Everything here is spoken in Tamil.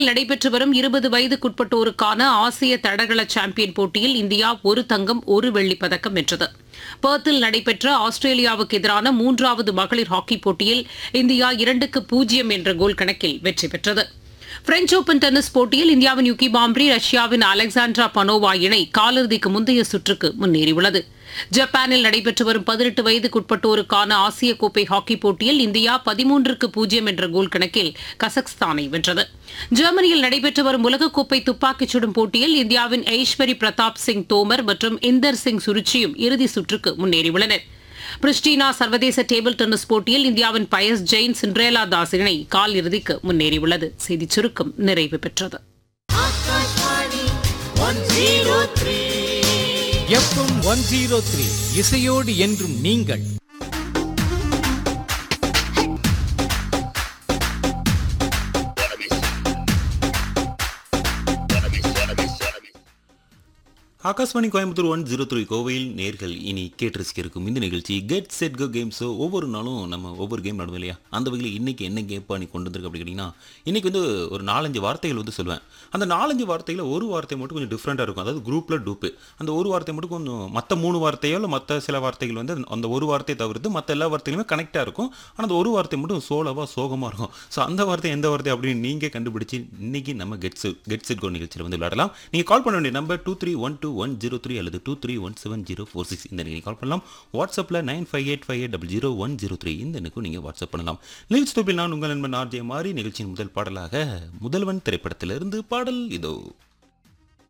நடைபெற்று வரும் இருபது வயதுக்குட்பட்டோருக்கான ஆசிய தடகள சாம்பியன் போட்டியில் இந்தியா ஒரு தங்கம் ஒரு வெள்ளிப் பதக்கம் வென்றது பெர்த்தில் நடைபெற்ற ஆஸ்திரேலியாவுக்கு எதிரான மூன்றாவது மகளிர் ஹாக்கி போட்டியில் இந்தியா இரண்டுக்கு பூஜ்ஜியம் என்ற கோல் கணக்கில் வெற்றி பெற்றது பிரெஞ்ச் ஓபன் டென்னிஸ் போட்டியில் இந்தியாவின் யுகி பாம்ப்ரி ரஷ்யாவின் அலெக்சாண்ட்ரா பனோவா இணை காலிறுதிக்கு முந்தைய சுற்றுக்கு முன்னேறியுள்ளது ஜப்பானில் நடைபெற்று வரும் பதினெட்டு வயதுக்குட்பட்டோருக்கான ஆசிய கோப்பை ஹாக்கி போட்டியில் இந்தியா பதிமூன்றுக்கு பூஜ்ஜியம் என்ற கோல் கணக்கில் கசக்ஸ்தானை வென்றது ஜெர்மனியில் நடைபெற்று வரும் உலகக்கோப்பை துப்பாக்கிச் சுடும் போட்டியில் இந்தியாவின் ஐஸ்வரி பிரதாப் சிங் தோமர் மற்றும் இந்தர் சிங் சுருச்சியும் இறுதி சுற்றுக்கு முன்னேறியுள்ளனர் பிரிஸ்டினா சர்வதேச டேபிள் டென்னிஸ் போட்டியில் இந்தியாவின் பயஸ் ஜெயின் சிண்ட்ரேலா தாஸ் இணை கால் இறுதிக்கு முன்னேறியுள்ளது செய்திச் சுருக்கம் நிறைவு பெற்றது எஃப்எம் ஒன் ஜீரோ த்ரீ இசையோடு என்றும் நீங்கள் Akashvani Coimbatore one zero three கோவையில் நேர்கள் இனி கேட்டு ரசிக்க இருக்கும் இந்த நிகழ்ச்சி கெட் செட் கோ கேம்ஸோ ஒவ்வொரு நாளும் நம்ம ஒவ்வொரு கேம் நடுவோம் இல்லையா அந்த வகையில் இன்னைக்கு என்ன கேப்பா நீ கொண்டு வந்திருக்கு அப்படி கேட்டிங்கன்னா இன்னைக்கு வந்து ஒரு நாலஞ்சு வார்த்தைகள் வந்து சொல்லுவேன் அந்த நாலஞ்சு வார்த்தையில் ஒரு வார்த்தை மட்டும் கொஞ்சம் டிஃப்ரெண்ட்டாக இருக்கும் அதாவது குரூப்பில் டூப்பு அந்த ஒரு வார்த்தை மட்டும் கொஞ்சம் மற்ற மூணு வார்த்தையோ இல்லை மற்ற சில வார்த்தைகள் வந்து அந்த ஒரு வார்த்தையை தவிர்த்து மற்ற எல்லா வார்த்தைகளுமே கனெக்டாக இருக்கும் ஆனால் அந்த ஒரு வார்த்தை மட்டும் சோலவாக சோகமாக இருக்கும் ஸோ அந்த வார்த்தை எந்த வார்த்தை அப்படின்னு நீங்கள் கண்டுபிடிச்சி இன்னைக்கு நம்ம get set get set go நிகழ்ச்சியில் வந்து விளையாடலாம் நீங்கள் கால் பண்ண வேண்டிய number two three one two one zero three அல்லது two three one seven zero four six இந்த நீங்கள் கால் பண்ணலாம் வாட்ஸ்அப்பில் nine five eight five eight double zero one zero three இந்த எண்ணுக்கும் நீங்கள் வாட்ஸ்அப் பண்ணலாம் நிகழ்ச்சி தொப்பில் நான் உங்கள் நண்பன் ஆர்ஜே மாறி நிகழ்ச்சியின் முதல் பாடலாக முதல்வன் திரைப்படத்திலிருந்து பாடல் இதோ